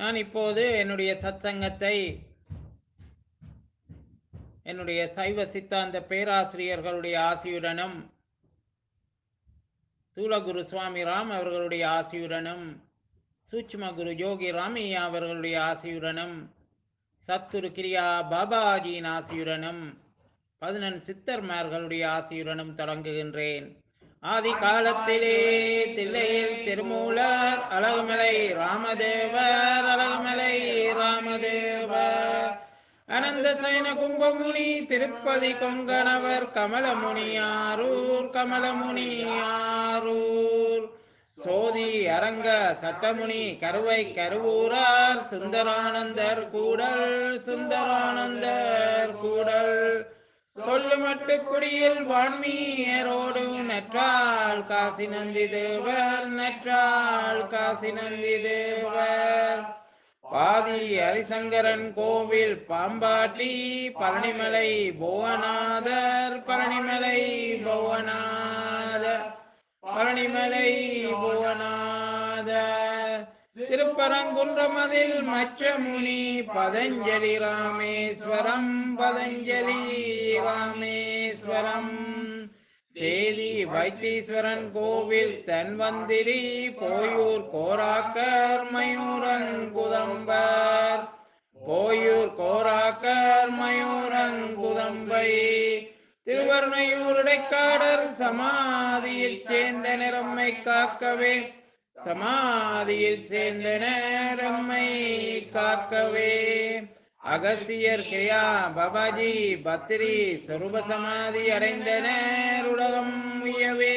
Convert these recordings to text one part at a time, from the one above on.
நான் இப்போது என்னுடைய சத்சங்கத்தை என்னுடைய சைவ சித்தாந்த பேராசிரியர்களுடைய ஆசியுடனும் தூலகுரு சுவாமி ராம் அவர்களுடைய ஆசியுடனும் சூட்சும குரு யோகி ராமையா அவர்களுடைய ஆசியுடனும் சத்குரு கிரியா பாபாஜியின் ஆசியுடனும் பதினெண் சித்தர்மார்களுடைய ஆசியுடனும் தொடங்குகின்றேன் ஆதி காலத்திலே தில்லையில் திருமூலர் அழகுமலை ராமதேவர் அழகுமலை ராமதேவர் அனந்த சயன கும்பமுனி திருப்பதி கொங்கணவர் கமலமுனியாரூர் கமலமுனியாரூர் சோதி அரங்க சட்டமுனி கருவை கருவூரார் சுந்தரானந்தர் கூடல் சுந்தரானந்தர் கூடல் சொல்லுமட்டு குடியில் வான்மீயரோடு நற்றால் காசி நந்தி தேவர் நற்றால் காசி நந்தி தேவர் பாதி ஹரிசங்கரன் கோவில் பாம்பாட்டி பழனிமலை புவனாதர் பழனிமலை புவனாதர் பழனிமலை புவனாதர் திருப்பரங்குன்றமதில் மச்சமுனி பதஞ்சலி ராமேஸ்வரம் பதஞ்சலி ராமேஸ்வரம் சேதி வைத்தீஸ்வரன் கோவில் தன்வந்திரி போயூர் கோராக்கர் மயூரங்குதம்பர் போயூர் கோராக்கர் மயூரங்குதம்பை திருவர்ணையூருடைக்காடர் சமாதியில் சேர்ந்த நிறம்மை காக்கவே சமாதியில் சேர்ந்த நேரம்மை காக்கவே அகசியர் கிரியா பாபாஜி பத்திரி சொரூப சமாதி அடைந்தனர் உலகம் உயவே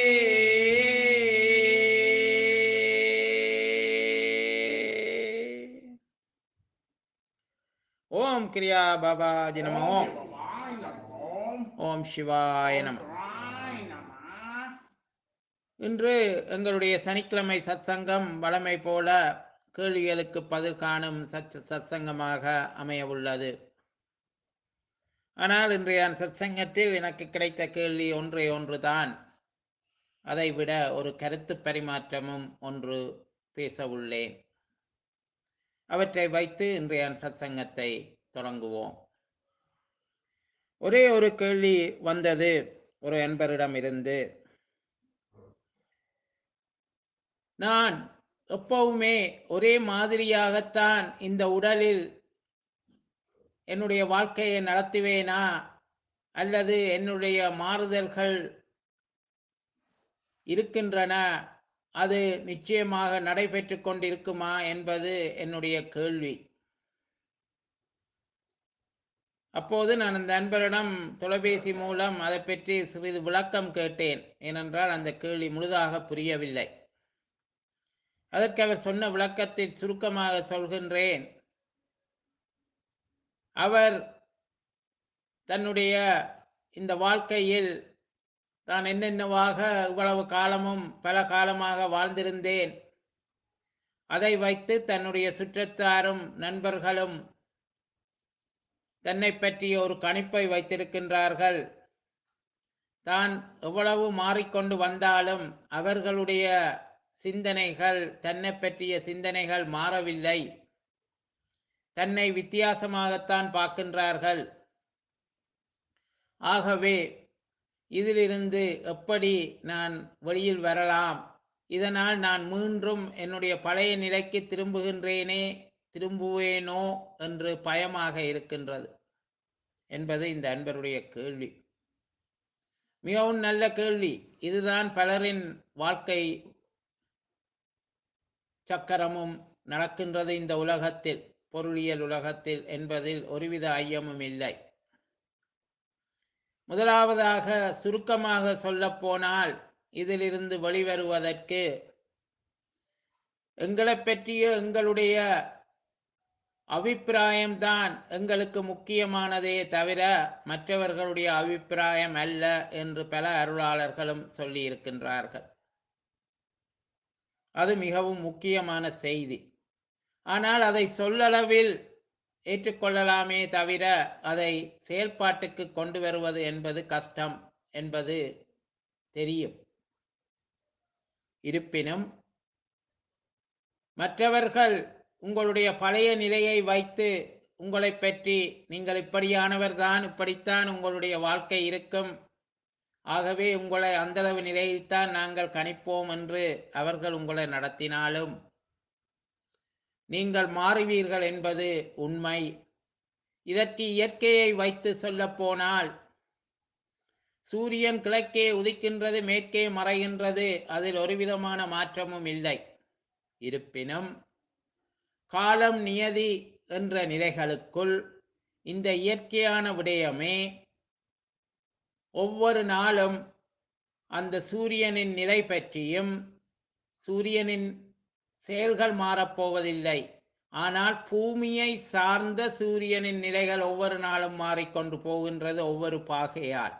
ஓம் கிரியா பாபாஜி நம ஓம் ஓம் சிவாய நம இன்று எங்களுடைய சனிக்கிழமை சத்சங்கம் வழமை போல கேள்விகளுக்கு பதில் காணும் சச் சத்சங்கமாக அமைய உள்ளது ஆனால் இன்றைய சத்சங்கத்தில் எனக்கு கிடைத்த கேள்வி ஒன்றே ஒன்றுதான் அதைவிட ஒரு கருத்து பரிமாற்றமும் ஒன்று பேச உள்ளேன் அவற்றை வைத்து இன்றைய சத்சங்கத்தை தொடங்குவோம் ஒரே ஒரு கேள்வி வந்தது ஒரு என்பரிடமிருந்து நான் எப்பவுமே ஒரே மாதிரியாகத்தான் இந்த உடலில் என்னுடைய வாழ்க்கையை நடத்துவேனா அல்லது என்னுடைய மாறுதல்கள் இருக்கின்றன அது நிச்சயமாக நடைபெற்று கொண்டிருக்குமா என்பது என்னுடைய கேள்வி அப்போது நான் அந்த நண்பரிடம் தொலைபேசி மூலம் அதை பற்றி சிறிது விளக்கம் கேட்டேன் ஏனென்றால் அந்த கேள்வி முழுதாக புரியவில்லை அதற்கு அவர் சொன்ன விளக்கத்தை சுருக்கமாக சொல்கின்றேன் அவர் தன்னுடைய இந்த வாழ்க்கையில் தான் என்னென்னவாக இவ்வளவு காலமும் பல காலமாக வாழ்ந்திருந்தேன் அதை வைத்து தன்னுடைய சுற்றத்தாரும் நண்பர்களும் தன்னை பற்றிய ஒரு கணிப்பை வைத்திருக்கின்றார்கள் தான் எவ்வளவு மாறிக்கொண்டு வந்தாலும் அவர்களுடைய சிந்தனைகள் தன்னை பற்றிய சிந்தனைகள் மாறவில்லை தன்னை வித்தியாசமாகத்தான் பார்க்கின்றார்கள் ஆகவே இதிலிருந்து எப்படி நான் வெளியில் வரலாம் இதனால் நான் மீண்டும் என்னுடைய பழைய நிலைக்கு திரும்புகின்றேனே திரும்புவேனோ என்று பயமாக இருக்கின்றது என்பது இந்த அன்பருடைய கேள்வி மிகவும் நல்ல கேள்வி இதுதான் பலரின் வாழ்க்கை சக்கரமும் நடக்கின்றது இந்த உலகத்தில் பொருளியல் உலகத்தில் என்பதில் ஒருவித ஐயமும் இல்லை முதலாவதாக சுருக்கமாக சொல்லப்போனால் இதிலிருந்து வெளிவருவதற்கு எங்களை பற்றிய எங்களுடைய அபிப்பிராயம்தான் எங்களுக்கு முக்கியமானதே தவிர மற்றவர்களுடைய அபிப்பிராயம் அல்ல என்று பல அருளாளர்களும் சொல்லியிருக்கின்றார்கள் அது மிகவும் முக்கியமான செய்தி ஆனால் அதை சொல்லளவில் ஏற்றுக்கொள்ளலாமே தவிர அதை செயல்பாட்டுக்கு கொண்டு வருவது என்பது கஷ்டம் என்பது தெரியும் இருப்பினும் மற்றவர்கள் உங்களுடைய பழைய நிலையை வைத்து உங்களை பற்றி நீங்கள் இப்படியானவர்தான் இப்படித்தான் உங்களுடைய வாழ்க்கை இருக்கும் ஆகவே உங்களை அந்தளவு நிலையில்தான் நாங்கள் கணிப்போம் என்று அவர்கள் உங்களை நடத்தினாலும் நீங்கள் மாறுவீர்கள் என்பது உண்மை இதற்கு இயற்கையை வைத்து சொல்லப் போனால் சூரியன் கிழக்கே உதிக்கின்றது மேற்கே மறைகின்றது அதில் ஒரு விதமான மாற்றமும் இல்லை இருப்பினும் காலம் நியதி என்ற நிலைகளுக்குள் இந்த இயற்கையான விடயமே ஒவ்வொரு நாளும் அந்த சூரியனின் நிலை பற்றியும் சூரியனின் செயல்கள் மாறப்போவதில்லை ஆனால் பூமியை சார்ந்த சூரியனின் நிலைகள் ஒவ்வொரு நாளும் மாறிக்கொண்டு போகின்றது ஒவ்வொரு பாகையால்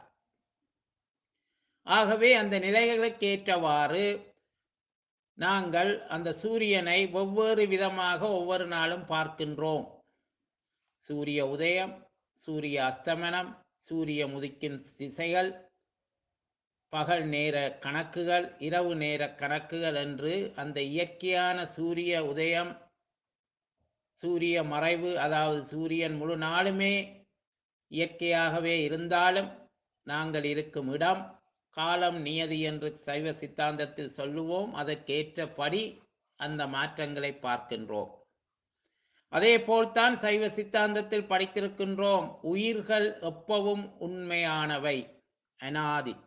ஆகவே அந்த நிலைகளுக்கு ஏற்றவாறு நாங்கள் அந்த சூரியனை ஒவ்வொரு விதமாக ஒவ்வொரு நாளும் பார்க்கின்றோம் சூரிய உதயம் சூரிய அஸ்தமனம் சூரிய முதிக்கும் திசைகள் பகல் நேர கணக்குகள் இரவு நேர கணக்குகள் என்று அந்த இயற்கையான சூரிய உதயம் சூரிய மறைவு அதாவது சூரியன் முழு நாளுமே இயற்கையாகவே இருந்தாலும் நாங்கள் இருக்கும் இடம் காலம் நியதி என்று சைவ சித்தாந்தத்தில் சொல்லுவோம் அதற்கேற்றபடி அந்த மாற்றங்களை பார்க்கின்றோம் அதே போல்தான் சைவ சித்தாந்தத்தில் படித்திருக்கின்றோம் உயிர்கள் எப்பவும் உண்மையானவை அனாதி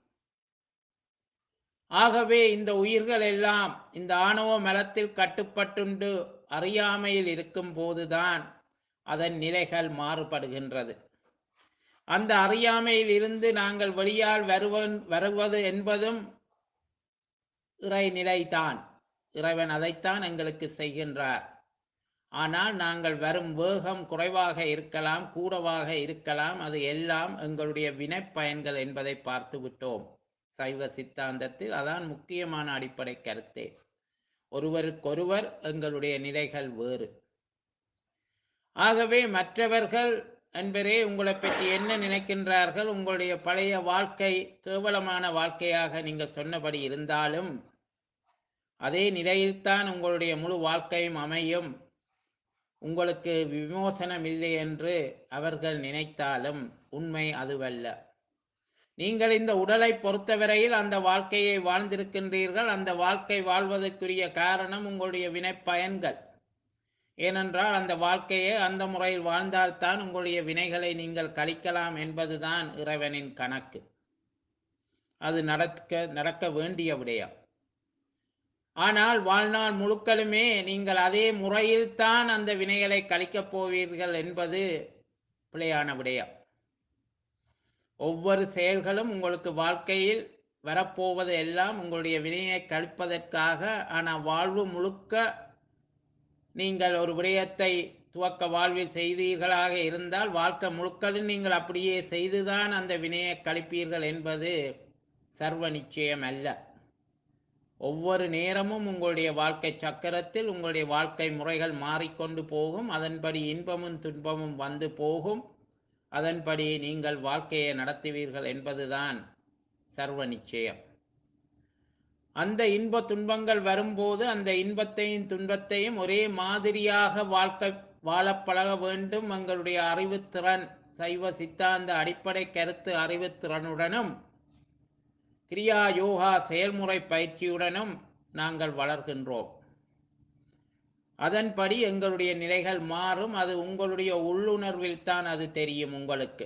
ஆகவே இந்த உயிர்கள் எல்லாம் இந்த ஆணவ மலத்தில் கட்டுப்பட்டுண்டு அறியாமையில் இருக்கும் போதுதான் அதன் நிலைகள் மாறுபடுகின்றது அந்த அறியாமையில் இருந்து நாங்கள் வெளியால் வருவன் வருவது என்பதும் இறைநிலைதான் இறைவன் அதைத்தான் எங்களுக்கு செய்கின்றார் ஆனால் நாங்கள் வரும் வேகம் குறைவாக இருக்கலாம் கூடவாக இருக்கலாம் அது எல்லாம் எங்களுடைய வினைப்பயன்கள் என்பதை பார்த்து விட்டோம் சைவ சித்தாந்தத்தில் அதான் முக்கியமான அடிப்படை கருத்தே ஒருவருக்கொருவர் எங்களுடைய நிலைகள் வேறு ஆகவே மற்றவர்கள் அன்பரே உங்களை பற்றி என்ன நினைக்கின்றார்கள் உங்களுடைய பழைய வாழ்க்கை கேவலமான வாழ்க்கையாக நீங்கள் சொன்னபடி இருந்தாலும் அதே நிலையில்தான் உங்களுடைய முழு வாழ்க்கையும் அமையும் உங்களுக்கு விமோசனம் இல்லை என்று அவர்கள் நினைத்தாலும் உண்மை அதுவல்ல நீங்கள் இந்த உடலை பொறுத்தவரையில் அந்த வாழ்க்கையை வாழ்ந்திருக்கின்றீர்கள் அந்த வாழ்க்கை வாழ்வதற்குரிய காரணம் உங்களுடைய வினைப்பயன்கள் ஏனென்றால் அந்த வாழ்க்கையை அந்த முறையில் வாழ்ந்தால்தான் உங்களுடைய வினைகளை நீங்கள் கழிக்கலாம் என்பதுதான் இறைவனின் கணக்கு அது நடக்க நடக்க வேண்டிய விடயம் ஆனால் வாழ்நாள் முழுக்களுமே நீங்கள் அதே முறையில்தான் அந்த வினைகளை கழிக்கப் போவீர்கள் என்பது பிழையான விடயம் ஒவ்வொரு செயல்களும் உங்களுக்கு வாழ்க்கையில் வரப்போவது எல்லாம் உங்களுடைய வினையை கழிப்பதற்காக ஆனால் வாழ்வு முழுக்க நீங்கள் ஒரு விடயத்தை துவக்க வாழ்வில் செய்தீர்களாக இருந்தால் வாழ்க்கை முழுக்களும் நீங்கள் அப்படியே செய்துதான் அந்த வினையை கழிப்பீர்கள் என்பது சர்வ நிச்சயம் அல்ல ஒவ்வொரு நேரமும் உங்களுடைய வாழ்க்கை சக்கரத்தில் உங்களுடைய வாழ்க்கை முறைகள் மாறிக்கொண்டு போகும் அதன்படி இன்பமும் துன்பமும் வந்து போகும் அதன்படி நீங்கள் வாழ்க்கையை நடத்துவீர்கள் என்பதுதான் சர்வ நிச்சயம் அந்த இன்ப துன்பங்கள் வரும்போது அந்த இன்பத்தையும் துன்பத்தையும் ஒரே மாதிரியாக வாழ்க்கை வாழப் பழக வேண்டும் எங்களுடைய அறிவுத்திறன் சைவ சித்தாந்த அடிப்படை கருத்து அறிவுத்திறனுடனும் கிரியா யோகா செயல்முறை பயிற்சியுடனும் நாங்கள் வளர்கின்றோம் அதன்படி எங்களுடைய நிலைகள் மாறும் அது உங்களுடைய உள்ளுணர்வில் தான் அது தெரியும் உங்களுக்கு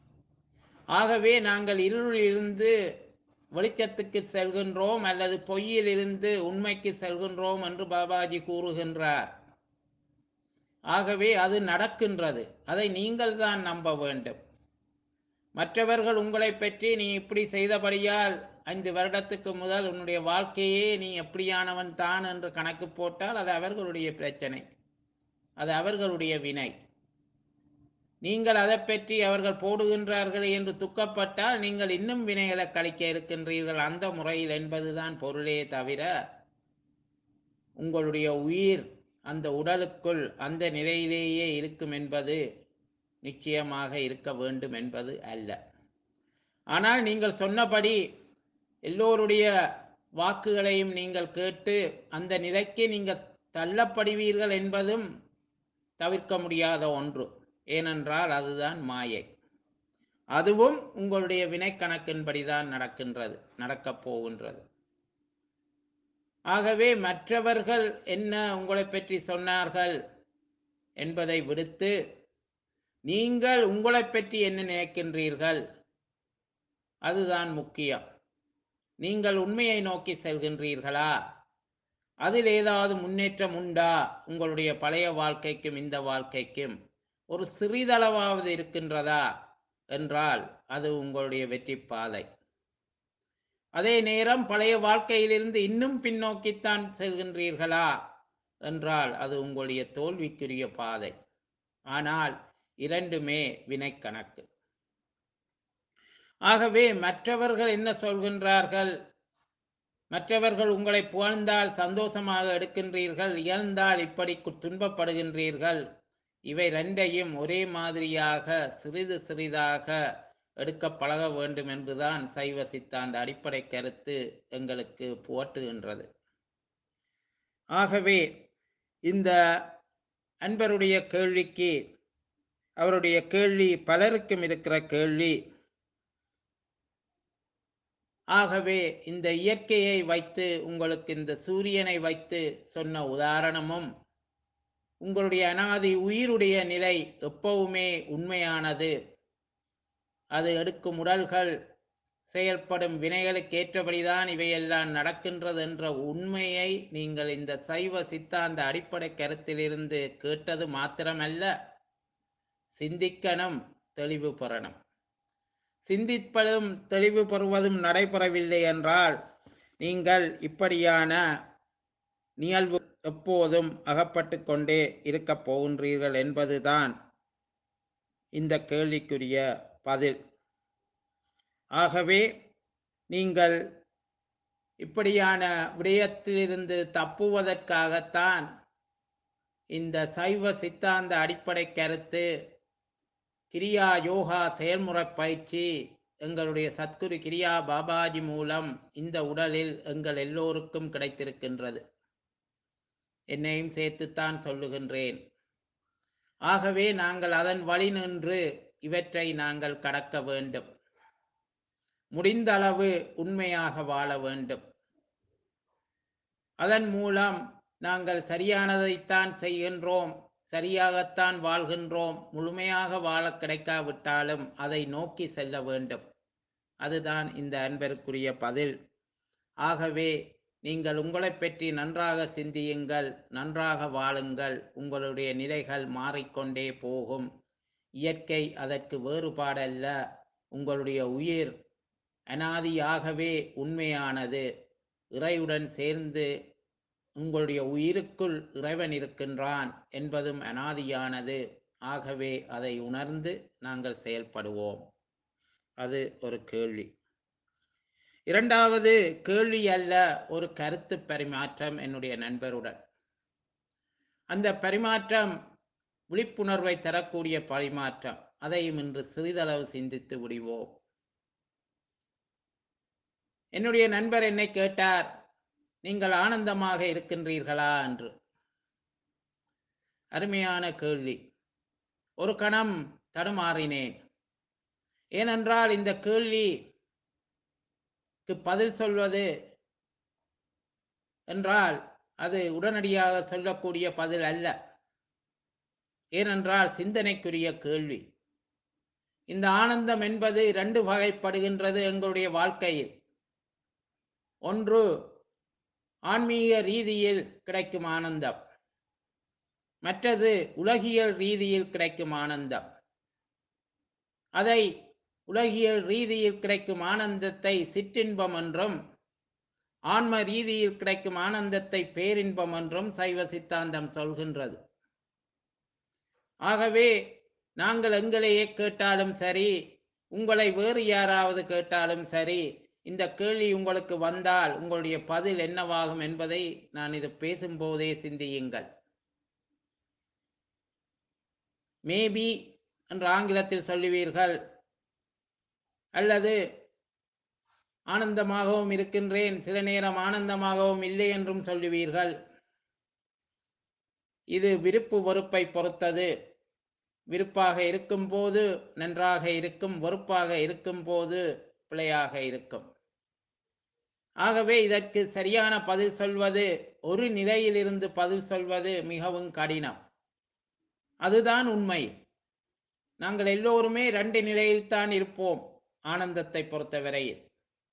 ஆகவே நாங்கள் இருளிலிருந்து வெளிச்சத்துக்கு செல்கின்றோம் அல்லது பொய்யிலிருந்து உண்மைக்கு செல்கின்றோம் என்று பாபாஜி கூறுகின்றார் ஆகவே அது நடக்கின்றது அதை நீங்கள் தான் நம்ப வேண்டும் மற்றவர்கள் உங்களை பற்றி நீ இப்படி செய்தபடியால் ஐந்து வருடத்துக்கு முதல் உன்னுடைய வாழ்க்கையே நீ எப்படியானவன் தான் என்று கணக்கு போட்டால் அது அவர்களுடைய பிரச்சனை அது அவர்களுடைய வினை நீங்கள் அதை பற்றி அவர்கள் போடுகின்றார்கள் என்று துக்கப்பட்டால் நீங்கள் இன்னும் வினைகளை கழிக்க இருக்கின்றீர்கள் அந்த முறையில் என்பதுதான் பொருளே தவிர உங்களுடைய உயிர் அந்த உடலுக்குள் அந்த நிலையிலேயே இருக்கும் என்பது நிச்சயமாக இருக்க வேண்டும் என்பது அல்ல ஆனால் நீங்கள் சொன்னபடி எல்லோருடைய வாக்குகளையும் நீங்கள் கேட்டு அந்த நிலைக்கு நீங்கள் தள்ளப்படுவீர்கள் என்பதும் தவிர்க்க முடியாத ஒன்று ஏனென்றால் அதுதான் மாயை அதுவும் உங்களுடைய வினை கணக்கின்படிதான் நடக்கின்றது நடக்கப் போகின்றது ஆகவே மற்றவர்கள் என்ன உங்களை பற்றி சொன்னார்கள் என்பதை விடுத்து நீங்கள் உங்களை பற்றி என்ன நினைக்கின்றீர்கள் அதுதான் முக்கியம் நீங்கள் உண்மையை நோக்கி செல்கின்றீர்களா அதில் ஏதாவது முன்னேற்றம் உண்டா உங்களுடைய பழைய வாழ்க்கைக்கும் இந்த வாழ்க்கைக்கும் ஒரு சிறிதளவாவது இருக்கின்றதா என்றால் அது உங்களுடைய வெற்றி பாதை அதே நேரம் பழைய வாழ்க்கையிலிருந்து இன்னும் பின்னோக்கித்தான் செல்கின்றீர்களா என்றால் அது உங்களுடைய தோல்விக்குரிய பாதை ஆனால் இரண்டுமே வினைக்கணக்கு ஆகவே மற்றவர்கள் என்ன சொல்கின்றார்கள் மற்றவர்கள் உங்களை புகழ்ந்தால் சந்தோஷமாக எடுக்கின்றீர்கள் இயழ்ந்தால் இப்படி கு- துன்பப்படுகின்றீர்கள் இவை ரெண்டையும் ஒரே மாதிரியாக சிறிது சிறிதாக எடுக்க பழக வேண்டும் என்றுதான் சைவ சித்தாந்த அடிப்படை கருத்து எங்களுக்கு புகட்டுகின்றது ஆகவே இந்த அன்பருடைய கேள்விக்கு அவருடைய கேள்வி பலருக்கும் இருக்கிற கேள்வி ஆகவே இந்த இயற்கையை வைத்து உங்களுக்கு இந்த சூரியனை வைத்து சொன்ன உதாரணமும் உங்களுடைய அனாதி உயிருடைய நிலை எப்பவுமே உண்மையானது அது எடுக்கும் உடல்கள் செயல்படும் வினைகளுக்கு ஏற்றபடிதான் இவையெல்லாம் நடக்கின்றது என்ற உண்மையை நீங்கள் இந்த சைவ சித்தாந்த அடிப்படை கருத்திலிருந்து கேட்டது மாத்திரமல்ல சிந்திக்கணும் தெளிவு பெறணும் சிந்திப்பதும் தெளிவு பெறுவதும் நடைபெறவில்லை என்றால் நீங்கள் இப்படியான நிகழ்வு எப்போதும் அகப்பட்டு கொண்டே இருக்கப் போகின்றீர்கள் என்பதுதான் இந்த கேள்விக்குரிய பதில் ஆகவே நீங்கள் இப்படியான விடயத்திலிருந்து தப்புவதற்காகத்தான் இந்த சைவ சித்தாந்த அடிப்படை கருத்து கிரியா யோகா செயல்முறை பயிற்சி எங்களுடைய சத்குரு கிரியா பாபாஜி மூலம் இந்த உடலில் எங்கள் எல்லோருக்கும் கிடைத்திருக்கின்றது என்னையும் சேர்த்துத்தான் சொல்லுகின்றேன் ஆகவே நாங்கள் அதன் வழி நின்று இவற்றை நாங்கள் கடக்க வேண்டும் முடிந்த அளவு உண்மையாக வாழ வேண்டும் அதன் மூலம் நாங்கள் சரியானதைத்தான் செய்கின்றோம் சரியாகத்தான் வாழ்கின்றோம் முழுமையாக வாழ கிடைக்காவிட்டாலும் அதை நோக்கி செல்ல வேண்டும் அதுதான் இந்த அன்பருக்குரிய பதில் ஆகவே நீங்கள் உங்களை பற்றி நன்றாக சிந்தியுங்கள் நன்றாக வாழுங்கள் உங்களுடைய நிலைகள் மாறிக்கொண்டே போகும் இயற்கை அதற்கு வேறுபாடல்ல உங்களுடைய உயிர் அனாதியாகவே உண்மையானது இறையுடன் சேர்ந்து உங்களுடைய உயிருக்குள் இறைவன் இருக்கின்றான் என்பதும் அனாதியானது ஆகவே அதை உணர்ந்து நாங்கள் செயல்படுவோம் அது ஒரு கேள்வி இரண்டாவது கேள்வி அல்ல ஒரு கருத்து பரிமாற்றம் என்னுடைய நண்பருடன் அந்த பரிமாற்றம் விழிப்புணர்வை தரக்கூடிய பரிமாற்றம் அதையும் இன்று சிறிதளவு சிந்தித்து விடுவோம் என்னுடைய நண்பர் என்னை கேட்டார் நீங்கள் ஆனந்தமாக இருக்கின்றீர்களா என்று அருமையான கேள்வி ஒரு கணம் தடுமாறினேன் ஏனென்றால் இந்த கேள்விக்கு பதில் சொல்வது என்றால் அது உடனடியாக சொல்லக்கூடிய பதில் அல்ல ஏனென்றால் சிந்தனைக்குரிய கேள்வி இந்த ஆனந்தம் என்பது இரண்டு வகைப்படுகின்றது எங்களுடைய வாழ்க்கையில் ஒன்று ஆன்மீக ரீதியில் கிடைக்கும் ஆனந்தம் மற்றது உலகியல் ரீதியில் கிடைக்கும் ஆனந்தம் அதை உலகியல் ரீதியில் கிடைக்கும் ஆனந்தத்தை சிற்றின்பம் என்றும் ஆன்ம ரீதியில் கிடைக்கும் ஆனந்தத்தை பேரின்பம் என்றும் சைவ சித்தாந்தம் சொல்கின்றது ஆகவே நாங்கள் எங்களையே கேட்டாலும் சரி உங்களை வேறு யாராவது கேட்டாலும் சரி இந்த கேள்வி உங்களுக்கு வந்தால் உங்களுடைய பதில் என்னவாகும் என்பதை நான் இது பேசும்போதே சிந்தியுங்கள் மேபி என்று ஆங்கிலத்தில் சொல்லுவீர்கள் அல்லது ஆனந்தமாகவும் இருக்கின்றேன் சில நேரம் ஆனந்தமாகவும் இல்லை என்றும் சொல்லுவீர்கள் இது விருப்பு வெறுப்பை பொறுத்தது விருப்பாக இருக்கும்போது நன்றாக இருக்கும் வெறுப்பாக இருக்கும்போது பிழையாக இருக்கும் ஆகவே இதற்கு சரியான பதில் சொல்வது ஒரு நிலையிலிருந்து பதில் சொல்வது மிகவும் கடினம் அதுதான் உண்மை நாங்கள் எல்லோருமே ரெண்டு நிலையில்தான் இருப்போம் ஆனந்தத்தை பொறுத்தவரையில்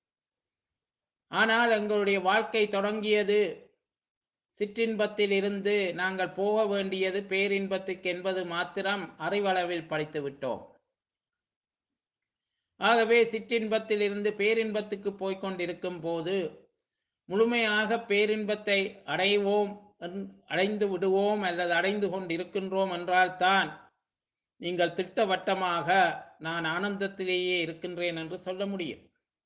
ஆனால் எங்களுடைய வாழ்க்கை தொடங்கியது சிற்றின்பத்தில் இருந்து நாங்கள் போக வேண்டியது பேரின்பத்துக்கு என்பது மாத்திரம் அறிவளவில் படித்து விட்டோம் ஆகவே சிற்றின்பத்தில் இருந்து பேரின்பத்துக்கு போய்கொண்டிருக்கும் போது முழுமையாக பேரின்பத்தை அடைவோம் அடைந்து விடுவோம் அல்லது அடைந்து கொண்டிருக்கின்றோம் என்றால்தான் நீங்கள் திட்டவட்டமாக நான் ஆனந்தத்திலேயே இருக்கின்றேன் என்று சொல்ல முடியும்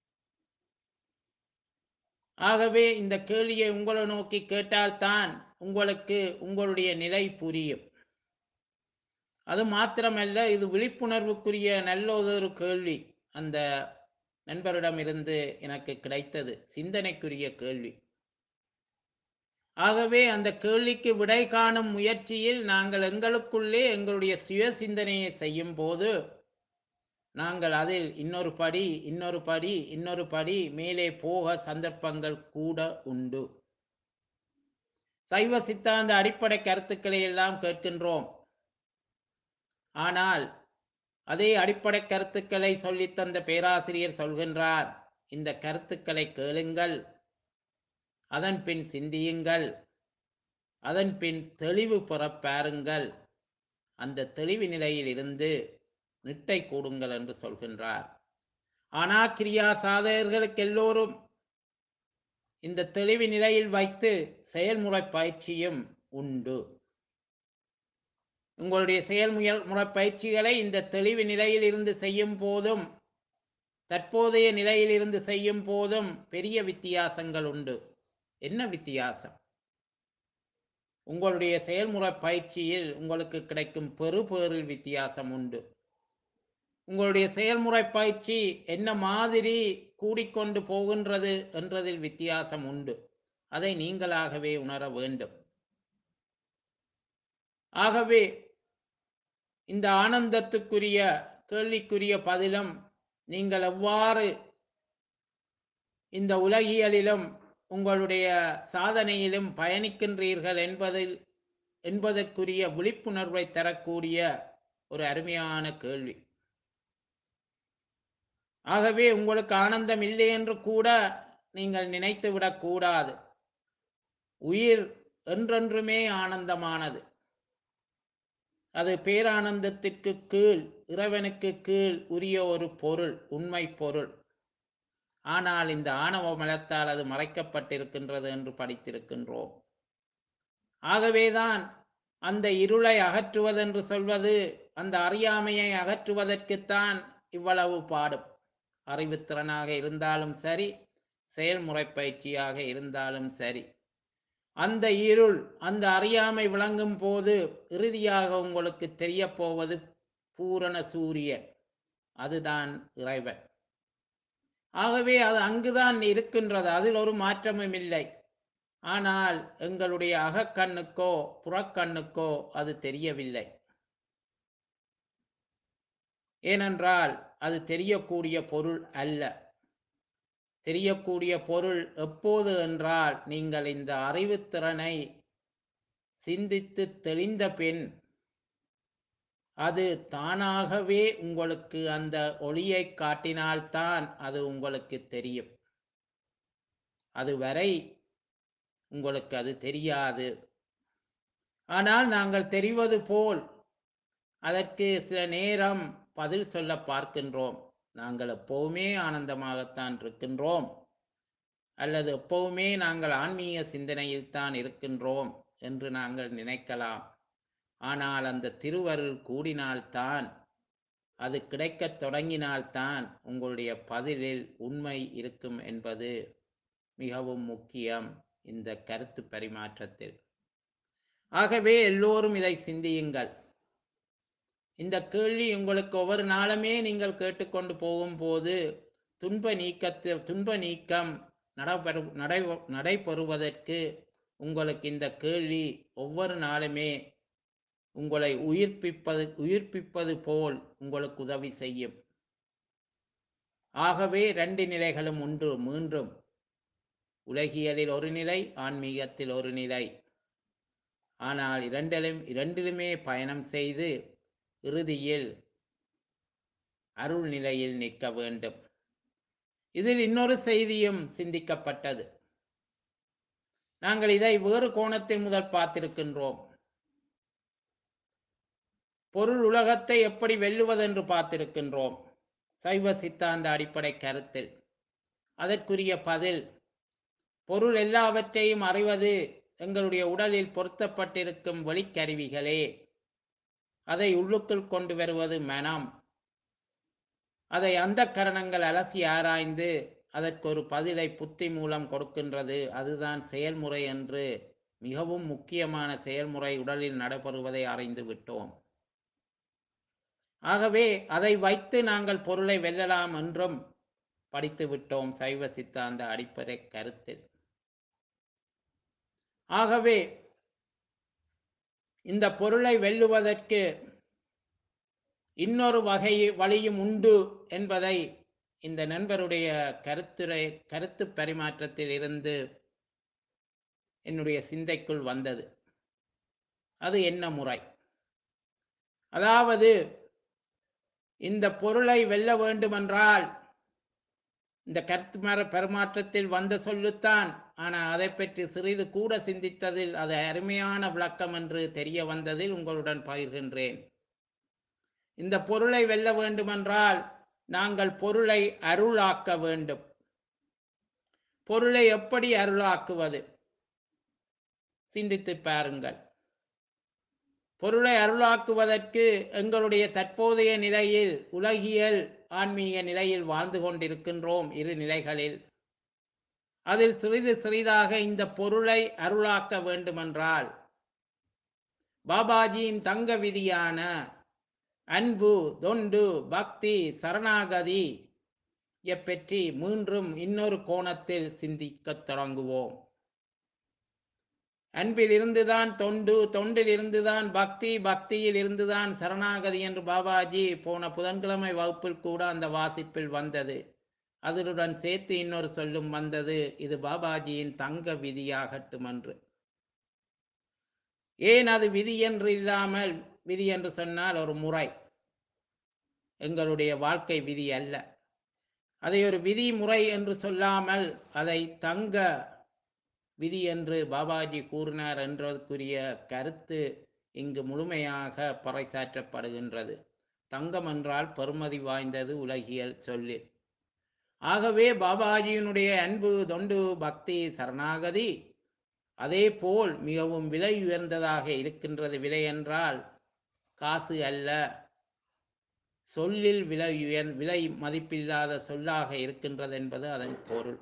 ஆகவே இந்த கேள்வியை உங்களை நோக்கி கேட்டால்தான் உங்களுக்கு உங்களுடைய நிலை புரியும் அது மாத்திரமல்ல இது விழிப்புணர்வுக்குரிய நல்ல ஒரு கேள்வி அந்த நண்பரிடமிருந்து எனக்கு கிடைத்தது சிந்தனைக்குரிய கேள்வி ஆகவே அந்த கேள்விக்கு விடை காணும் முயற்சியில் நாங்கள் எங்களுக்குள்ளே எங்களுடைய சுய சிந்தனையை செய்யும் போது நாங்கள் அதில் இன்னொரு படி இன்னொரு படி இன்னொரு படி மேலே போக சந்தர்ப்பங்கள் கூட உண்டு சைவ சித்தாந்த அடிப்படை கருத்துக்களை எல்லாம் கேட்கின்றோம் ஆனால் அதே அடிப்படை கருத்துக்களை சொல்லித்தந்த பேராசிரியர் சொல்கின்றார் இந்த கருத்துக்களை கேளுங்கள் அதன் பின் சிந்தியுங்கள் அதன் பின் தெளிவு பெற பாருங்கள் அந்த தெளிவு நிலையில் இருந்து நிட்டை கூடுங்கள் என்று சொல்கின்றார் ஆனா கிரியா சாதகர்களுக்கு எல்லோரும் இந்த தெளிவு நிலையில் வைத்து செயல்முறை பயிற்சியும் உண்டு உங்களுடைய செயல்முறை பயிற்சிகளை இந்த தெளிவு நிலையில் இருந்து செய்யும் போதும் தற்போதைய நிலையில் இருந்து செய்யும் போதும் பெரிய வித்தியாசங்கள் உண்டு என்ன வித்தியாசம் உங்களுடைய செயல்முறை பயிற்சியில் உங்களுக்கு கிடைக்கும் பெறுபேறில் வித்தியாசம் உண்டு உங்களுடைய செயல்முறை பயிற்சி என்ன மாதிரி கூடிக்கொண்டு போகின்றது என்றதில் வித்தியாசம் உண்டு அதை நீங்களாகவே உணர வேண்டும் ஆகவே இந்த ஆனந்தத்துக்குரிய கேள்விக்குரிய பதிலும் நீங்கள் எவ்வாறு இந்த உலகியலிலும் உங்களுடைய சாதனையிலும் பயணிக்கின்றீர்கள் என்பதில் என்பதற்குரிய விழிப்புணர்வை தரக்கூடிய ஒரு அருமையான கேள்வி ஆகவே உங்களுக்கு ஆனந்தம் இல்லை என்று கூட நீங்கள் நினைத்து விடக்கூடாது உயிர் என்றென்றுமே ஆனந்தமானது அது பேரானந்தத்திற்கு கீழ் இறைவனுக்கு கீழ் உரிய ஒரு பொருள் உண்மை பொருள் ஆனால் இந்த ஆணவ மலத்தால் அது மறைக்கப்பட்டிருக்கின்றது என்று படித்திருக்கின்றோம் ஆகவேதான் அந்த இருளை அகற்றுவதென்று சொல்வது அந்த அறியாமையை அகற்றுவதற்குத்தான் இவ்வளவு பாடும் அறிவுத்திறனாக இருந்தாலும் சரி செயல்முறை பயிற்சியாக இருந்தாலும் சரி அந்த இருள் அந்த அறியாமை விளங்கும் போது இறுதியாக உங்களுக்கு தெரிய போவது பூரண சூரியன் அதுதான் இறைவன் ஆகவே அது அங்குதான் இருக்கின்றது அதில் ஒரு மாற்றமும் இல்லை ஆனால் எங்களுடைய அகக்கண்ணுக்கோ புறக்கண்ணுக்கோ அது தெரியவில்லை ஏனென்றால் அது தெரியக்கூடிய பொருள் அல்ல தெரியக்கூடிய பொருள் எப்போது என்றால் நீங்கள் இந்த அறிவுத்திறனை சிந்தித்து தெளிந்த பின் அது தானாகவே உங்களுக்கு அந்த ஒளியை காட்டினால்தான் அது உங்களுக்கு தெரியும் அதுவரை உங்களுக்கு அது தெரியாது ஆனால் நாங்கள் தெரிவது போல் அதற்கு சில நேரம் பதில் சொல்ல பார்க்கின்றோம் நாங்கள் எப்பவுமே ஆனந்தமாகத்தான் இருக்கின்றோம் அல்லது எப்பவுமே நாங்கள் ஆன்மீக சிந்தனையில் தான் இருக்கின்றோம் என்று நாங்கள் நினைக்கலாம் ஆனால் அந்த திருவருள் கூடினால்தான் அது கிடைக்கத் தொடங்கினால்தான் உங்களுடைய பதிலில் உண்மை இருக்கும் என்பது மிகவும் முக்கியம் இந்த கருத்து பரிமாற்றத்தில் ஆகவே எல்லோரும் இதை சிந்தியுங்கள் இந்த கேள்வி உங்களுக்கு ஒவ்வொரு நாளுமே நீங்கள் கேட்டுக்கொண்டு போகும்போது துன்ப நீக்கத்து துன்ப நீக்கம் நடைபெறு நடை நடைபெறுவதற்கு உங்களுக்கு இந்த கேள்வி ஒவ்வொரு நாளுமே உங்களை உயிர்ப்பிப்பது உயிர்ப்பிப்பது போல் உங்களுக்கு உதவி செய்யும் ஆகவே ரெண்டு நிலைகளும் உண்டு மீண்டும் உலகியலில் ஒரு நிலை ஆன்மீகத்தில் ஒரு நிலை ஆனால் இரண்டிலும் இரண்டிலுமே பயணம் செய்து இறுதியில் அருள் நிலையில் நிற்க வேண்டும் இதில் இன்னொரு செய்தியும் சிந்திக்கப்பட்டது நாங்கள் இதை வேறு கோணத்தில் முதல் பார்த்திருக்கின்றோம் பொருள் உலகத்தை எப்படி வெல்லுவதென்று பார்த்திருக்கின்றோம் சைவ சித்தாந்த அடிப்படை கருத்தில் அதற்குரிய பதில் பொருள் எல்லாவற்றையும் அறிவது எங்களுடைய உடலில் பொருத்தப்பட்டிருக்கும் வெளிக்கருவிகளே அதை உள்ளுக்குள் கொண்டு வருவது மனம் அதை அந்த கரணங்கள் அலசி ஆராய்ந்து அதற்கு ஒரு பதிலை புத்தி மூலம் கொடுக்கின்றது அதுதான் செயல்முறை என்று மிகவும் முக்கியமான செயல்முறை உடலில் நடைபெறுவதை அறிந்து விட்டோம் ஆகவே அதை வைத்து நாங்கள் பொருளை வெல்லலாம் என்றும் படித்து விட்டோம் சைவ சித்தாந்த அடிப்படை கருத்தில் ஆகவே இந்த பொருளை வெல்லுவதற்கு இன்னொரு வகை வழியும் உண்டு என்பதை இந்த நண்பருடைய கருத்துரை கருத்து பரிமாற்றத்தில் இருந்து என்னுடைய சிந்தைக்குள் வந்தது அது என்ன முறை அதாவது இந்த பொருளை வெல்ல வேண்டுமென்றால் இந்த கருத்து மர பரிமாற்றத்தில் வந்த சொல்லுத்தான் ஆனால் அதை பற்றி சிறிது கூட சிந்தித்ததில் அது அருமையான விளக்கம் என்று தெரிய வந்ததில் உங்களுடன் பகிர்கின்றேன் இந்த பொருளை வெல்ல வேண்டுமென்றால் நாங்கள் பொருளை அருளாக்க வேண்டும் பொருளை எப்படி அருளாக்குவது சிந்தித்து பாருங்கள் பொருளை அருளாக்குவதற்கு எங்களுடைய தற்போதைய நிலையில் உலகியல் ஆன்மீக நிலையில் வாழ்ந்து கொண்டிருக்கின்றோம் இரு நிலைகளில் அதில் சிறிது சிறிதாக இந்த பொருளை அருளாக்க வேண்டுமென்றால் பாபாஜியின் தங்க விதியான அன்பு தொண்டு பக்தி சரணாகதி பற்றி மீண்டும் இன்னொரு கோணத்தில் சிந்திக்கத் தொடங்குவோம் அன்பில் இருந்துதான் தொண்டு தொண்டில் இருந்துதான் பக்தி பக்தியில் இருந்துதான் சரணாகதி என்று பாபாஜி போன புதன்கிழமை வகுப்பில் கூட அந்த வாசிப்பில் வந்தது அதனுடன் சேர்த்து இன்னொரு சொல்லும் வந்தது இது பாபாஜியின் தங்க விதியாகட்டும் என்று ஏன் அது விதி என்று இல்லாமல் விதி என்று சொன்னால் ஒரு முறை எங்களுடைய வாழ்க்கை விதி அல்ல அதை ஒரு விதி முறை என்று சொல்லாமல் அதை தங்க விதி என்று பாபாஜி கூறினார் என்றதற்குரிய கருத்து இங்கு முழுமையாக பறைசாற்றப்படுகின்றது தங்கம் என்றால் பெருமதி வாய்ந்தது உலகியல் சொல்லி ஆகவே பாபாஜியினுடைய அன்பு தொண்டு பக்தி சரணாகதி அதே போல் மிகவும் விலை உயர்ந்ததாக இருக்கின்றது விலை என்றால் காசு அல்ல சொல்லில் விலை உயர் விலை மதிப்பில்லாத சொல்லாக இருக்கின்றது என்பது அதன் பொருள்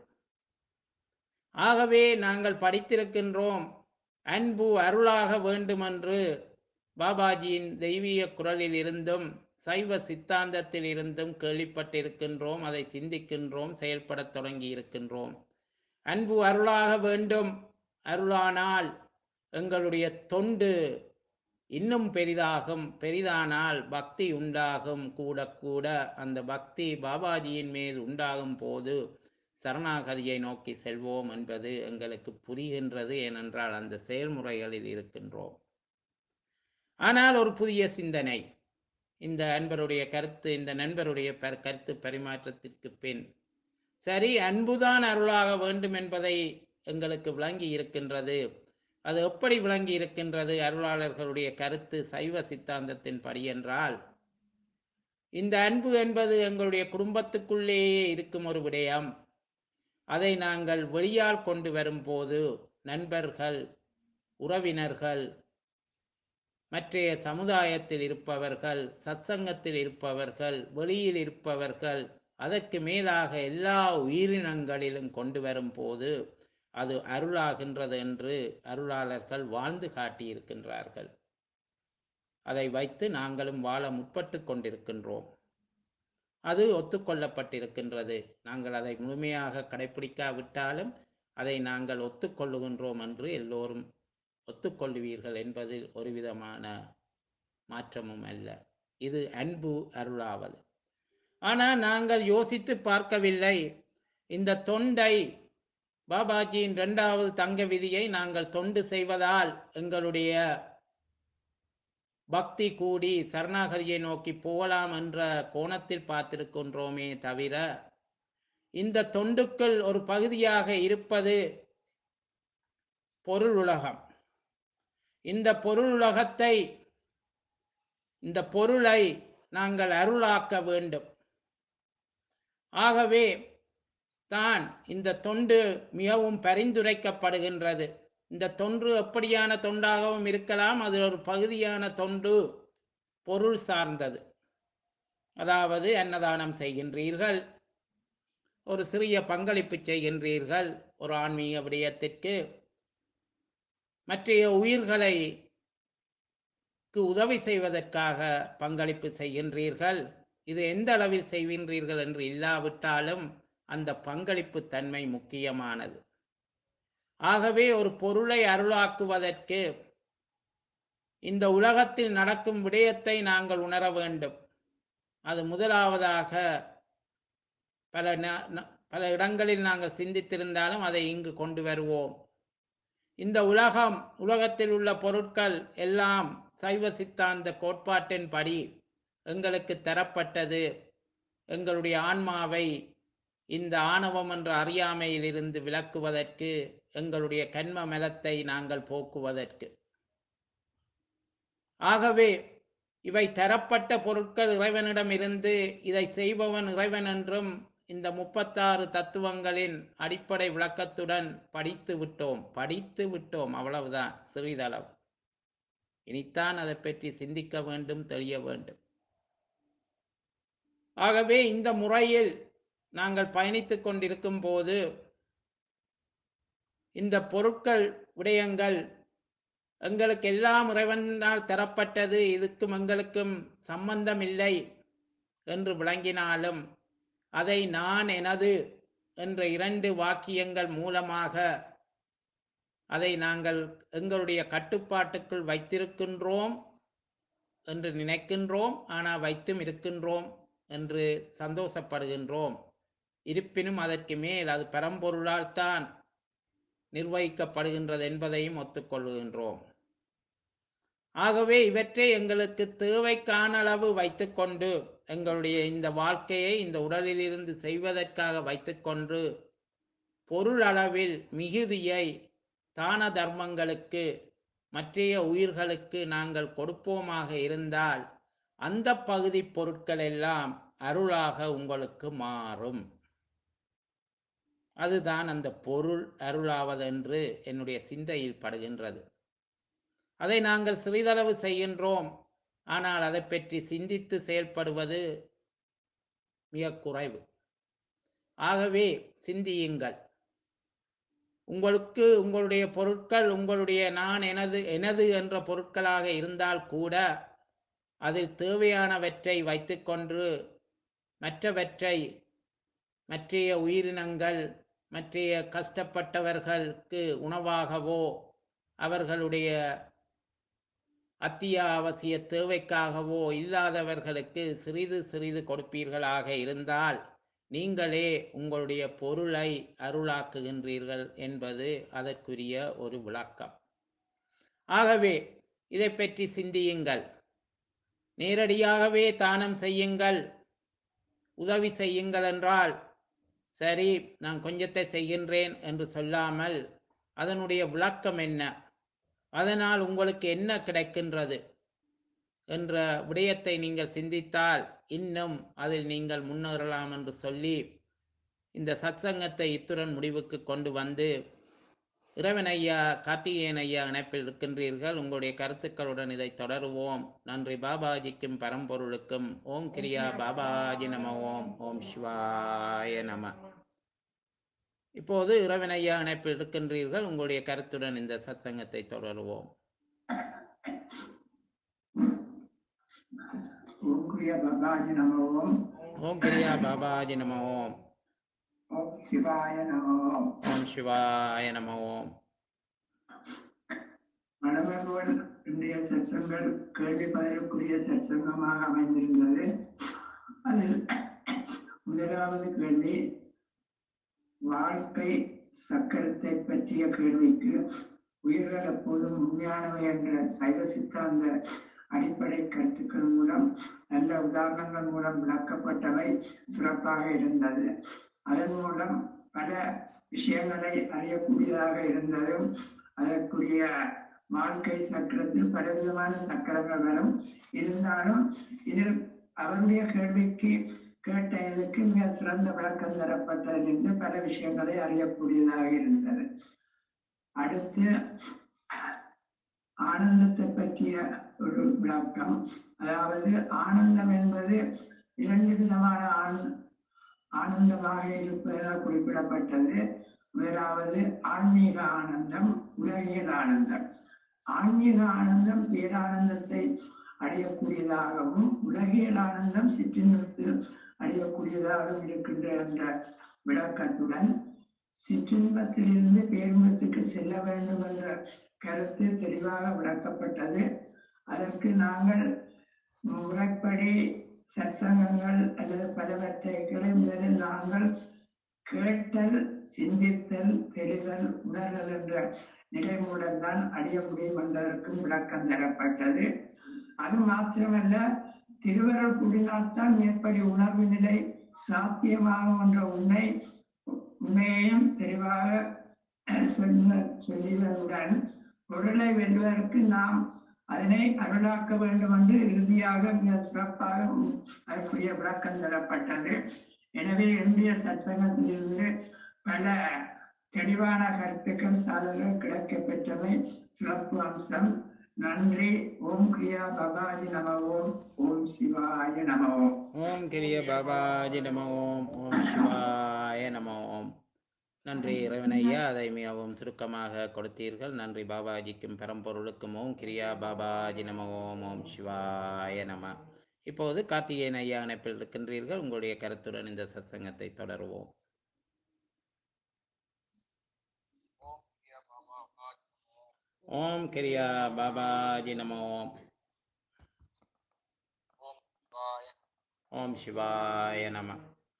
ஆகவே நாங்கள் படித்திருக்கின்றோம் அன்பு அருளாக வேண்டுமென்று பாபாஜியின் தெய்வீக குரலில் இருந்தும் சைவ சித்தாந்தத்தில் இருந்தும் கேள்விப்பட்டிருக்கின்றோம் அதை சிந்திக்கின்றோம் செயல்படத் தொடங்கி இருக்கின்றோம் அன்பு அருளாக வேண்டும் அருளானால் எங்களுடைய தொண்டு இன்னும் பெரிதாகும் பெரிதானால் பக்தி உண்டாகும் கூட கூட அந்த பக்தி பாபாஜியின் மேல் உண்டாகும் போது சரணாகதியை நோக்கி செல்வோம் என்பது எங்களுக்கு புரிகின்றது ஏனென்றால் அந்த செயல்முறைகளில் இருக்கின்றோம் ஆனால் ஒரு புதிய சிந்தனை இந்த அன்பருடைய கருத்து இந்த நண்பருடைய பர் கருத்து பரிமாற்றத்திற்கு பின் சரி அன்புதான் அருளாக வேண்டும் என்பதை எங்களுக்கு விளங்கி இருக்கின்றது அது எப்படி விளங்கி இருக்கின்றது அருளாளர்களுடைய கருத்து சைவ சித்தாந்தத்தின் படி என்றால் இந்த அன்பு என்பது எங்களுடைய குடும்பத்துக்குள்ளேயே இருக்கும் ஒரு விடயம் அதை நாங்கள் வெளியால் கொண்டு வரும்போது நண்பர்கள் உறவினர்கள் மற்றைய சமுதாயத்தில் இருப்பவர்கள் சத்சங்கத்தில் இருப்பவர்கள் வெளியில் இருப்பவர்கள் அதற்கு மேலாக எல்லா உயிரினங்களிலும் கொண்டு வரும்போது அது அருளாகின்றது என்று அருளாளர்கள் வாழ்ந்து காட்டியிருக்கின்றார்கள் அதை வைத்து நாங்களும் வாழ முற்பட்டு கொண்டிருக்கின்றோம் அது ஒத்துக்கொள்ளப்பட்டிருக்கின்றது நாங்கள் அதை முழுமையாக கடைபிடிக்காவிட்டாலும் அதை நாங்கள் ஒத்துக்கொள்ளுகின்றோம் என்று எல்லோரும் ஒத்துக்கொள்ளுவீர்கள் என்பதில் ஒரு விதமான மாற்றமும் அல்ல இது அன்பு அருளாவது ஆனால் நாங்கள் யோசித்து பார்க்கவில்லை இந்த தொண்டை பாபாஜியின் இரண்டாவது தங்க விதியை நாங்கள் தொண்டு செய்வதால் எங்களுடைய பக்தி கூடி சரணாகதியை நோக்கி போகலாம் என்ற கோணத்தில் பார்த்திருக்கின்றோமே தவிர இந்த தொண்டுக்குள் ஒரு பகுதியாக இருப்பது பொருள் உலகம் இந்த பொருள் உலகத்தை இந்த பொருளை நாங்கள் அருளாக்க வேண்டும் ஆகவே தான் இந்த தொண்டு மிகவும் பரிந்துரைக்கப்படுகின்றது இந்த தொன்று எப்படியான தொண்டாகவும் இருக்கலாம் அது ஒரு பகுதியான தொண்டு பொருள் சார்ந்தது அதாவது அன்னதானம் செய்கின்றீர்கள் ஒரு சிறிய பங்களிப்பு செய்கின்றீர்கள் ஒரு ஆன்மீக விடயத்திற்கு மற்றைய உயிர்களை உதவி செய்வதற்காக பங்களிப்பு செய்கின்றீர்கள் இது எந்த அளவில் செய்கின்றீர்கள் என்று இல்லாவிட்டாலும் அந்த பங்களிப்பு தன்மை முக்கியமானது ஆகவே ஒரு பொருளை அருளாக்குவதற்கு இந்த உலகத்தில் நடக்கும் விடயத்தை நாங்கள் உணர வேண்டும் அது முதலாவதாக பல ந- ந- பல இடங்களில் நாங்கள் சிந்தித்திருந்தாலும் அதை இங்கு கொண்டு வருவோம் இந்த உலகம் உலகத்தில் உள்ள பொருட்கள் எல்லாம் சைவ சித்தாந்த கோட்பாட்டின்படி எங்களுக்கு தரப்பட்டது எங்களுடைய ஆன்மாவை இந்த ஆணவம் என்ற அறியாமையிலிருந்து விலக்குவதற்கு எங்களுடைய கண்ம மலத்தை நாங்கள் போக்குவதற்கு ஆகவே இவை தரப்பட்ட பொருட்கள் இறைவனிடமிருந்து இதை செய்பவன் இறைவன் என்றும் இந்த முப்பத்தாறு தத்துவங்களின் அடிப்படை விளக்கத்துடன் படித்து விட்டோம் படித்து விட்டோம் அவ்வளவுதான் சிறிதளவு இனித்தான் அதை பற்றி சிந்திக்க வேண்டும் தெரிய வேண்டும் ஆகவே இந்த முறையில் நாங்கள் பயணித்துக் கொண்டிருக்கும் போது இந்த பொருட்கள் விடயங்கள் எங்களுக்கு எல்லாம் இறைவனால் தரப்பட்டது இதுக்கும் எங்களுக்கும் சம்பந்தம் இல்லை என்று விளங்கினாலும் அதை நான் எனது என்ற இரண்டு வாக்கியங்கள் மூலமாக அதை நாங்கள் எங்களுடைய கட்டுப்பாட்டுக்குள் வைத்திருக்கின்றோம் என்று நினைக்கின்றோம் ஆனால் வைத்தும் இருக்கின்றோம் என்று சந்தோஷப்படுகின்றோம் இருப்பினும் அதற்கு மேல் அது பரம்பொருளால் தான் நிர்வகிக்கப்படுகின்றது என்பதையும் ஒத்துக்கொள்கின்றோம் ஆகவே இவற்றை எங்களுக்கு தேவைக்கான அளவு வைத்துக்கொண்டு எங்களுடைய இந்த வாழ்க்கையை இந்த உடலிலிருந்து செய்வதற்காக வைத்துக்கொண்டு பொருள் அளவில் மிகுதியை தான தர்மங்களுக்கு மற்றைய உயிர்களுக்கு நாங்கள் கொடுப்போமாக இருந்தால் அந்த பகுதி பொருட்கள் எல்லாம் அருளாக உங்களுக்கு மாறும் அதுதான் அந்த பொருள் அருளாவதென்று என்னுடைய சிந்தையில் படுகின்றது அதை நாங்கள் சிறிதளவு செய்கின்றோம் ஆனால் அதை பற்றி சிந்தித்து செயல்படுவது மிக குறைவு ஆகவே சிந்தியுங்கள் உங்களுக்கு உங்களுடைய பொருட்கள் உங்களுடைய நான் எனது எனது என்ற பொருட்களாக இருந்தால் கூட அதில் தேவையானவற்றை வைத்துக்கொண்டு மற்றவற்றை மற்றைய உயிரினங்கள் மற்றைய கஷ்டப்பட்டவர்களுக்கு உணவாகவோ அவர்களுடைய அத்தியாவசிய தேவைக்காகவோ இல்லாதவர்களுக்கு சிறிது சிறிது கொடுப்பீர்களாக இருந்தால் நீங்களே உங்களுடைய பொருளை அருளாக்குகின்றீர்கள் என்பது அதற்குரிய ஒரு விளக்கம் ஆகவே இதை பற்றி சிந்தியுங்கள் நேரடியாகவே தானம் செய்யுங்கள் உதவி செய்யுங்கள் என்றால் சரி நான் கொஞ்சத்தை செய்கின்றேன் என்று சொல்லாமல் அதனுடைய விளக்கம் என்ன அதனால் உங்களுக்கு என்ன கிடைக்கின்றது என்ற விடயத்தை நீங்கள் சிந்தித்தால் இன்னும் அதில் நீங்கள் முன்னேறலாம் என்று சொல்லி இந்த சத்சங்கத்தை இத்துடன் முடிவுக்கு கொண்டு வந்து இறைவன் ஐயா கார்த்திகேயன் ஐயா இணைப்பில் இருக்கின்றீர்கள் உங்களுடைய கருத்துக்களுடன் இதை தொடருவோம் நன்றி பாபாஜிக்கும் பரம்பொருளுக்கும் ஓம் கிரியா பாபாஜி நம ஓம் ஓம் சிவாய நம இப்போது இறைவன் ஐயா இணைப்பில் இருக்கின்றீர்கள் உங்களுடைய கருத்துடன் இந்த சத்சங்கத்தை தொடருவோம் ஓம் கிரியா பாபாஜி நம ஓம் ஓம் கிரியா பாபாஜி நம ஓம் ஓம் சிவாய நமோ ஓம் சிவாய நம ஓம் மணமகன் இன்றைய சற்சங்கள் கேள்வி பதிலுக்குரிய சற்சங்கமாக அமைந்திருந்தது அதில் முதலாவது கேள்வி வாழ்க்கை சக்கரத்தை பற்றிய கேள்விக்கு உயிர்கள் எப்போதும் உண்மையானவை என்ற சைவ சித்தாந்த அடிப்படை கருத்துக்கள் மூலம் நல்ல உதாரணங்கள் மூலம் விளக்கப்பட்டவை சிறப்பாக இருந்தது அதன் மூலம் பல விஷயங்களை அறியக்கூடியதாக இருந்ததும் அதற்குரிய வாழ்க்கை சக்கரத்தில் பலவிதமான சக்கரங்கள் வரும் இருந்தாலும் இதில் அவருடைய கேள்விக்கு கேட்ட இதுக்கு மிக சிறந்த விளக்கம் தரப்பட்டதிலிருந்து பல விஷயங்களை அறியக்கூடியதாக இருந்தது அடுத்து ஆனந்தத்தை பற்றிய ஒரு விளக்கம் அதாவது ஆனந்தம் என்பது இரண்டு விதமான ஆனந்த ஆனந்தமாக இருப்பதாக குறிப்பிடப்பட்டது முதலாவது ஆன்மீக ஆனந்தம் உலகியல் ஆனந்தம் ஆன்மீக ஆனந்தம் பேரானந்தத்தை அடையக்கூடியதாகவும் உலகியல் ஆனந்தம் சிற்றின்பத்தில் அடையக்கூடியதாகவும் இருக்கின்ற என்ற விளக்கத்துடன் சிற்றின்பத்திலிருந்து பேரின்பத்துக்கு செல்ல வேண்டும் என்ற கருத்து தெளிவாக விளக்கப்பட்டது அதற்கு நாங்கள் முறைப்படி சற்சங்கங்கள் அல்லது பலவற்றைகளை முதலில் நாங்கள் கேட்டல் சிந்தித்தல் தெரிதல் உணர்தல் என்ற நிலை மூலம்தான் அடைய முடியும் என்பதற்கும் விளக்கம் தரப்பட்டது அது மாத்திரமல்ல திருவருள் கூடினால்தான் மேற்படி உணர்வு நிலை சாத்தியமாகும் என்ற உண்மை உண்மையையும் தெளிவாக சொல்ல சொல்லியதுடன் பொருளை வெல்வதற்கு நாம் அதனை அருளாக்க வேண்டும் என்று இறுதியாக மிக சிறப்பாக அதற்குரிய விளக்கம் தரப்பட்டது எனவே இந்திய சத்சங்கத்திலிருந்து பல தெளிவான கருத்துக்கள் சாதல்கள் கிடைக்க பெற்றவை சிறப்பு அம்சம் நன்றி ஓம் கிரியா பபாஜி நம ஓம் ஓம் சிவாய நம ஓம் ஓம் கிரிய பாபாஜி நம ஓம் ஓம் சிவாய நம ஓம் நன்றி இறைவனையா அதை மிகவும் சுருக்கமாக கொடுத்தீர்கள் நன்றி பாபாஜிக்கும் பரம்பொருளுக்கும் ஓம் கிரியா பாபாஜி நம ஓம் ஓம் சிவாய நம இப்போது கார்த்திகேயன் ஐயா இணைப்பில் இருக்கின்றீர்கள் உங்களுடைய கருத்துடன் இந்த சத்சங்கத்தை தொடருவோம் ஓம் கிரியா பாபாஜி நம ஓம் ஓம் சிவாய நம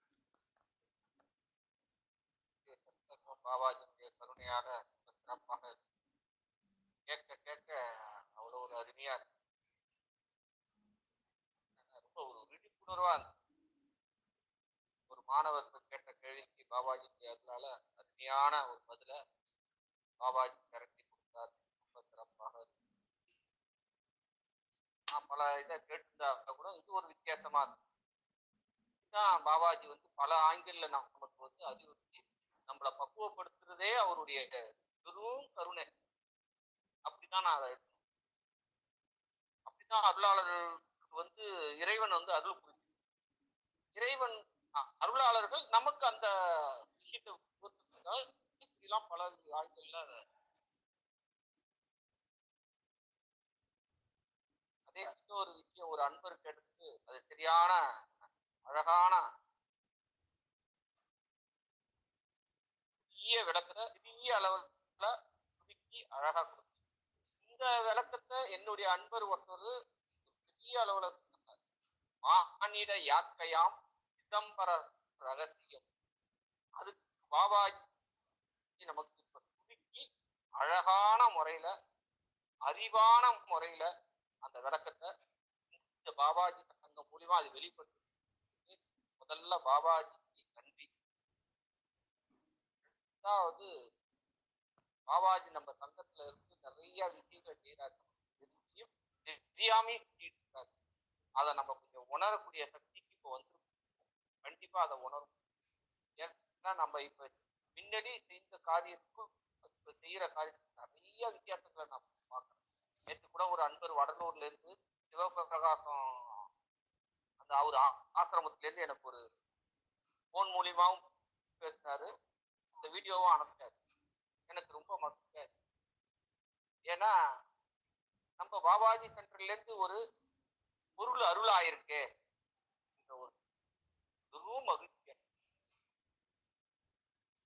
பாபாஜியுடைய கருணையால ரொம்ப சிறப்பாக இருக்கு. கேட்க கேட்க அவ்வளவு ஒரு அருமையா இருக்கு ரொம்ப ஒரு விழிப்புணர்வா இருக்கு ஒரு மாணவர்கள் கேட்ட கேள்விக்கு பாபாஜி அதனால அருமையான ஒரு பதில பாபாஜி திரட்டி கொடுத்தார் ரொம்ப சிறப்பாக இருக்கு நான் பல இதை கேட்டிருந்தா கூட இது ஒரு வித்தியாசமா இருக்கு இதுதான் பாபாஜி வந்து பல ஆங்கிள் நமக்கு வந்து அறிவுறுத்தி நம்மளை பக்குவப்படுத்துறதே அவருடைய பெரும் கருணை அப்படிதான் நான் அதை எடுக்கணும் அப்படிதான் அருளாளர்களுக்கு வந்து இறைவன் வந்து அருள் புரியும் இறைவன் அ- அருளாளர்கள் நமக்கு அந்த விஷயத்தை கொடுத்துருக்காங்க இப்படிலாம் பல ஆண்கள்ல அதை அதே இன்னொரு விஷயம் ஒரு அன்பருக்கு எடுத்து அது சரியான அழகான பெரிய விளக்கத்தை பெரிய அளவுல சுருக்கி அழகா கொடுத்து இந்த விளக்கத்தை என்னுடைய அன்பர் ஒருத்தர் ஒரு பெரிய அளவுல கொடுத்திருந்தார். மானிட யாக்கையாம் சிதம்பர ரகசியம் அது பாபாஜி நமக்கு இப்ப சுருக்கி அழகான முறையில அறிவான முறையில அந்த விளக்கத்தை இந்த பாபாஜி சங்கம் மூலியமா அது வெளிப்பட்டு முதல்ல பாபாஜிக்கு நன்றி ரெண்டாவது பாபாஜி நம்ம சங்கத்துல இருந்து நிறைய விஷயங்கள் செய்யறாரு எதையும் தெரியாமே செஞ்சுட்டு இருக்காரு அதை நம்ம கொஞ்சம் உணரக்கூடிய சக்திக்கு இப்போ வந்து கண்டிப்பா அதை உணரும் ஏன்னா நம்ம இப்ப முன்னாடி செய்த காரியத்துக்கும் இப்ப செய்யற காரியத்துக்கும் நிறைய வித்தியாசங்களை நான் பார்க்கறேன் நேற்று கூட ஒரு அன்பர் வடலூர்ல இருந்து சிவபிரகாசம் அந்த அவர் ஆ- ஆசிரமத்துல இருந்து எனக்கு ஒரு போன் மூலியமாவும் பேசினாரு இந்த வீடியோவும் அனுப்பிச்சாரு எனக்கு ரொம்ப மகிழ்ச்சியா இருக்கு ஏன்னா நம்ம பாபாஜி சென்டர்ல இருந்து ஒரு பொருள் அருள் ஆயிருக்கே என்ற ஒரு பெரும் மகிழ்ச்சி எனக்கு.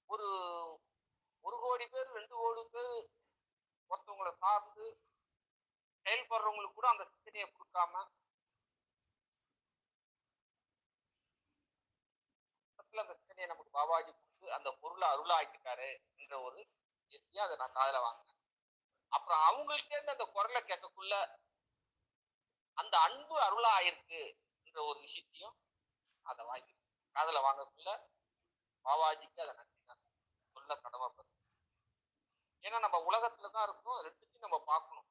ஒரு ஒரு கோடி பேர் ரெண்டு கோடி பேர் ஒருத்தவங்களை சார்ந்து செயல்படுறவங்களுக்கு கூட அந்த சிந்தனையை கொடுக்காம பக்கத்துல அந்த சிந்தனையை நமக்கு பாபாஜி கொடுத்து அந்த பொருளை அருளாக்கிட்டாரு என்ற ஒரு விஷயம் அதை நான் காதுல வாங்கினேன் அப்புறம் அவங்கள்ட்ட இருந்து அந்த குரலை கேட்கக்குள்ள அந்த அன்பு அருளா ஆயிருக்கு என்ற ஒரு விஷயத்தையும் அதை வாங்கி காதுல வாங்கக்குள்ள பாபாஜிக்கு அதை நன்றி நான் சொல்ல கடமைப்படுறேன் ஏன்னா நம்ம உலகத்துல தான் இருக்கோம் ரெண்டுத்தையும் நம்ம பார்க்கணும்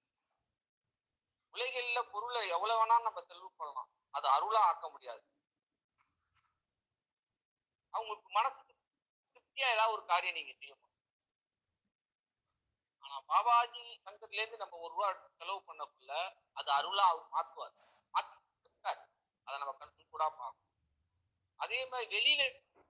உலகில் பொருளை எவ்வளவு வேணாலும் நம்ம செலவு பண்ணலாம் அது அருளா ஆக்க முடியாது அவங்களுக்கு மனசுக்கு திருப்தியா ஏதாவது ஒரு காரியம் நீங்க செய்யணும் ஆனா பாபாஜி சங்கத்துல இருந்து நம்ம ஒரு ரூபா செலவு பண்ணக்குள்ள அது அருளா அவர் மாத்துவார் மாத்தி கொடுத்தாரு. அதை நம்ம கணக்கு கூட பார்க்கணும் அதே மாதிரி வெளியில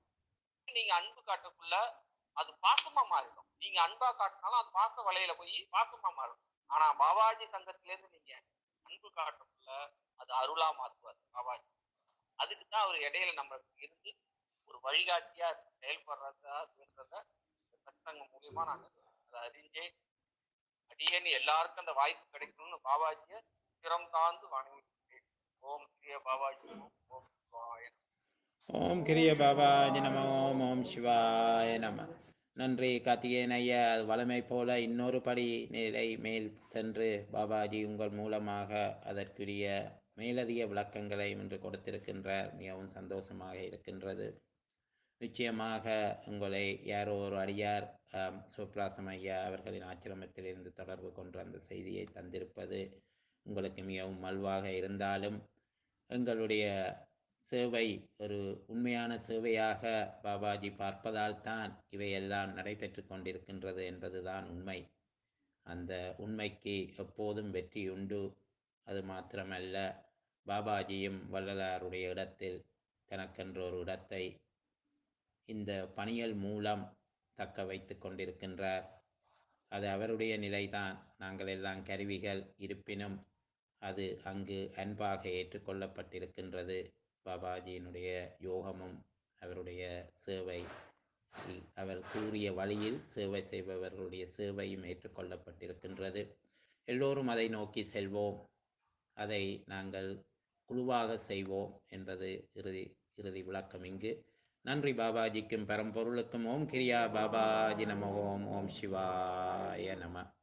நீங்க அன்பு காட்டக்குள்ள அது பாசமா மாறிடும் நீங்க அன்பா காட்டினாலும் அது பாச வலையில போய் பாசமா மாறிடும் ஆனா பாபாஜி சங்கத்துல இருந்து நீங்க அன்பு காட்டக்குள்ள அது அருளா மாத்துவார் பாபாஜி அதுக்கு தான் அவர் இடையில நம்ம இருந்து ஒரு வழிகாட்டியா செயல்படுறதா இருக்கிறத சத்சங்கம் மூலியமா நான் அதை அறிஞ்சே அடியேன்னு எல்லாருக்கும் அந்த வாய்ப்பு கிடைக்கணும்னு பாபாஜிய சிரம் தாழ்ந்து வணங்கிட்டேன் ஓம் ஸ்ரீ பாபாஜி ஓம் ஓம் சிவாய நமः. ஓம் கிரிய பாபாஜி நம ஓம் ஓம் சிவாய நம நன்றி கார்த்திகேயன் ஐயா அது வளமை போல இன்னொரு படி நிலை மேல் சென்று பாபாஜி உங்கள் மூலமாக அதற்குரிய மேலதிக விளக்கங்களை இன்று கொடுத்திருக்கின்றார் மிகவும் சந்தோஷமாக இருக்கின்றது நிச்சயமாக உங்களை யாரோ ஒரு அடியார் ஆம், சிவபிராசம் ஐயா அவர்களின் ஆச்சிரமத்திலிருந்து தொடர்பு கொண்டு அந்த செய்தியை தந்திருப்பது உங்களுக்கு மிகவும் மல்வாக இருந்தாலும் எங்களுடைய சேவை ஒரு உண்மையான சேவையாக பாபாஜி பார்ப்பதால் தான் இவையெல்லாம் நடைபெற்று கொண்டிருக்கின்றது என்பதுதான் உண்மை அந்த உண்மைக்கு எப்போதும் வெற்றி உண்டு அது மாத்திரமல்ல பாபாஜியும் வள்ளலாருடைய இடத்தில் தனக்கென்ற ஒரு இடத்தை இந்த பணியல் மூலம் தக்க வைத்து கொண்டிருக்கின்றார் அது அவருடைய நிலைதான் நாங்கள் எல்லாம் கருவிகள் இருப்பினும் அது அங்கு அன்பாக ஏற்றுக்கொள்ளப்பட்டிருக்கின்றது பாபாஜியினுடைய யோகமும் அவருடைய சேவை இல் அவர் கூறிய வழியில் சேவை செய்பவர்களுடைய சேவையும் ஏற்றுக்கொள்ளப்பட்டிருக்கின்றது எல்லோரும் அதை நோக்கி செல்வோம் அதை நாங்கள் குழுவாக செய்வோம் என்பது இறுதி இறுதி விளக்கம் இங்கு நன்றி பாபாஜிக்கும் பரம்பொருளுக்கும் ஓம் கிரியா பாபாஜி நம ஓம் ஓம் சிவாய நம